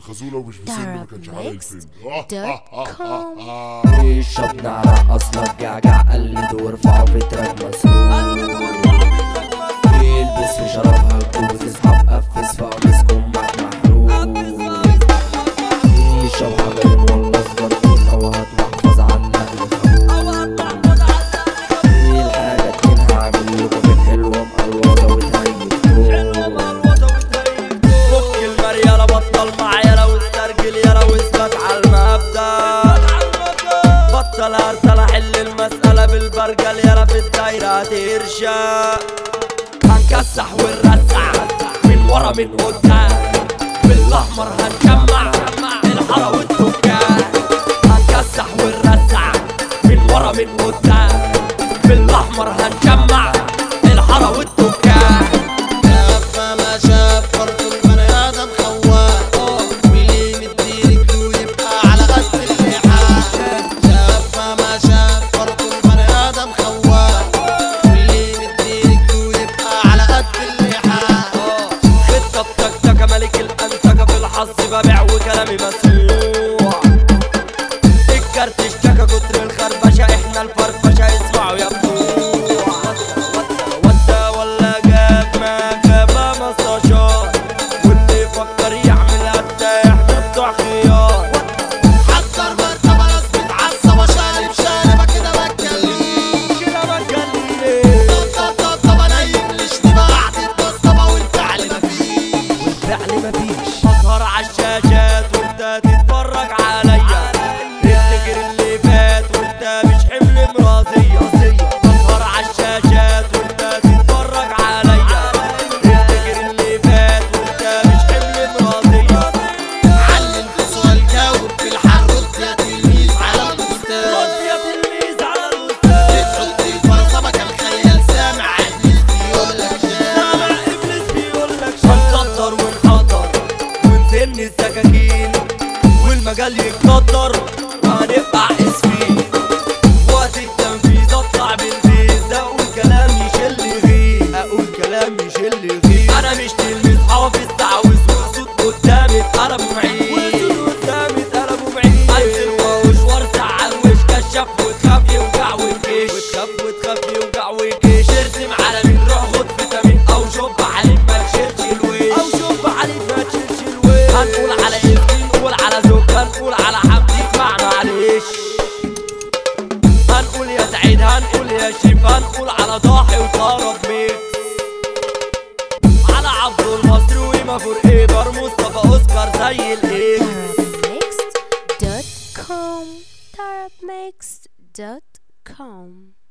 الخازوله ومش في سن ما كانش حلال الفيلم الشاب نعرق اصلك جعجع قلد وارفعه في تراك مسروق يلبس في شرابها الكوز اصحاب قفز في قميصكم معك محروق الشاب حجر والله اصغر فيها وهتحفظ عنها الخروج الحاجة اتنين هعمل لكم في الحلوة مقلوظة وتهيج فك المريالة بطل معيالة واسترجل يالا واثبت على المبدأ بطل هرسلة حل المسألة بالبرجل يالا في الدايرة هترشا هنكسح ونرزع من ورا من قدام بالاحمر هنجمع الحارة والتجار هنكسح ونرزع من ورا من قدام بالاحمر هنجمع الحارة والتجار شاف ما شاف برضه البني ادم خواف واللي مديلك ويبقى على قد اللحاف شاف ما شاف برضه البني ادم خواف واللي مديلك ويبقى على قد اللحاف خطة بتكتكة ملك الأنتكة في الحظ ببيع وكلامي مسموع الكارت اشتكى كتر الخربشة احنا الفرفشة اسمعوا يا بتوع ودا ولا جاب ما جاب مستشار واللي يفكر يعمل حتى احنا بتوع خيار حضر مرتبة ناس متعصبة شارب شاربة كده ما تجليش كده ما تجليش طب طب طب انا يملش بعد الطبطبة والفعل مفيش فعل مفيش اسهر عالشاشات وانت تتفرج عليا تفتكر اللي فات وانت مش حمل مرازية اسهر عالشاشات وانت تتفرج عليا تفتكر اللي فات وانت مش حمل مرازية علم في سؤال جاوب في الحرب يا تلميذ على البوستات رد يا تلميذ على الاستاذ بتحط الفرصة كان خيال سامع ابليس بيقول لك شاف سامع ابليس بيقول لك هنصدر ونحضر ونفن السكاكين والمجال يتقدر وهنبقى اسفين وقت التنفيذ اطلع بالفيز اقول كلام يشل غير اقول كلام يشل غير انا مش تلميذ حافظ تعويذ وصوت قدامي اتقلبوا معين قدامي اتقلبوا معين انزل ووش وارزع على الوش كشف وتخاف يوجع ويجيش وتخاف وتخاف يوجع ويجيش ارسم على مين روح خد فيتامين او شوب عليك ما تشيلش الويش او شوب عليك ما تشيلش الويش هنقول على اسمي نقول على زوج هنقول على حمدي اسمع معلش هنقول يا سعيد هنقول يا شيف هنقول على ضاحي وطرب ميكس على عبد المصري وما ايبر مصطفى اوسكار زي الاكس Next.com. Tarabmix.com.